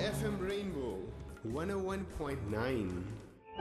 FM Rainbow 101.9.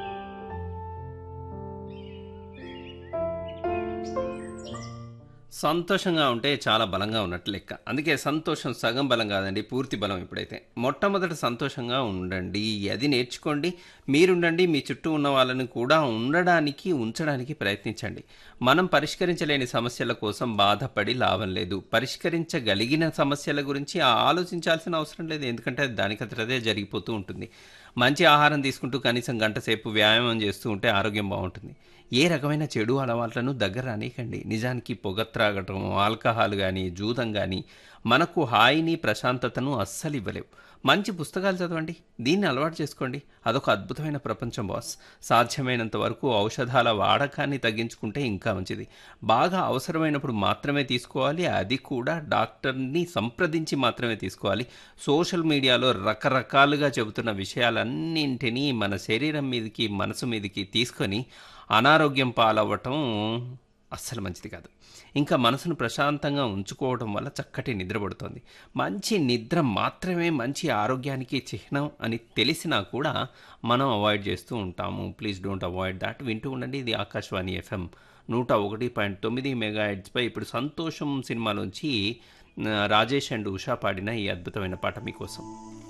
సంతోషంగా ఉంటే చాలా బలంగా ఉన్నట్టు లెక్క అందుకే సంతోషం సగం బలం కాదండి పూర్తి బలం ఇప్పుడైతే మొట్టమొదట సంతోషంగా ఉండండి అది నేర్చుకోండి మీరుండండి మీ చుట్టూ ఉన్న వాళ్ళని కూడా ఉండడానికి ఉంచడానికి ప్రయత్నించండి మనం పరిష్కరించలేని సమస్యల కోసం బాధపడి లాభం లేదు పరిష్కరించగలిగిన సమస్యల గురించి ఆలోచించాల్సిన అవసరం లేదు ఎందుకంటే అది దానికంతటదే జరిగిపోతూ ఉంటుంది మంచి ఆహారం తీసుకుంటూ కనీసం గంట సేపు వ్యాయామం చేస్తూ ఉంటే ఆరోగ్యం బాగుంటుంది ఏ రకమైన చెడు అలవాట్లను దగ్గర రానికండి నిజానికి పొగ త్రాగటం ఆల్కహాల్ కానీ జూదం కానీ మనకు హాయిని ప్రశాంతతను అస్సలు ఇవ్వలేవు మంచి పుస్తకాలు చదవండి దీన్ని అలవాటు చేసుకోండి అదొక అద్భుతమైన ప్రపంచం బాస్ సాధ్యమైనంత వరకు ఔషధాల వాడకాన్ని తగ్గించుకుంటే ఇంకా మంచిది బాగా అవసరమైనప్పుడు మాత్రమే తీసుకోవాలి అది కూడా డాక్టర్ని సంప్రదించి మాత్రమే తీసుకోవాలి సోషల్ మీడియాలో రకరకాలుగా చెబుతున్న విషయాలన్నింటినీ మన శరీరం మీదకి మనసు మీదకి తీసుకొని అనారోగ్యం పాలవ్వటం అస్సలు మంచిది కాదు ఇంకా మనసును ప్రశాంతంగా ఉంచుకోవడం వల్ల చక్కటి నిద్ర పడుతుంది మంచి నిద్ర మాత్రమే మంచి ఆరోగ్యానికి చిహ్నం అని తెలిసినా కూడా మనం అవాయిడ్ చేస్తూ ఉంటాము ప్లీజ్ డోంట్ అవాయిడ్ దాట్ వింటూ ఉండండి ఇది ఆకాశవాణి ఎఫ్ఎం నూట ఒకటి పాయింట్ తొమ్మిది మెగా హెడ్స్పై ఇప్పుడు సంతోషం సినిమాలోంచి ఆ, రాజేష్ అండ్ ఉషా పాడిన ఈ అద్భుతమైన పాట మీకోసం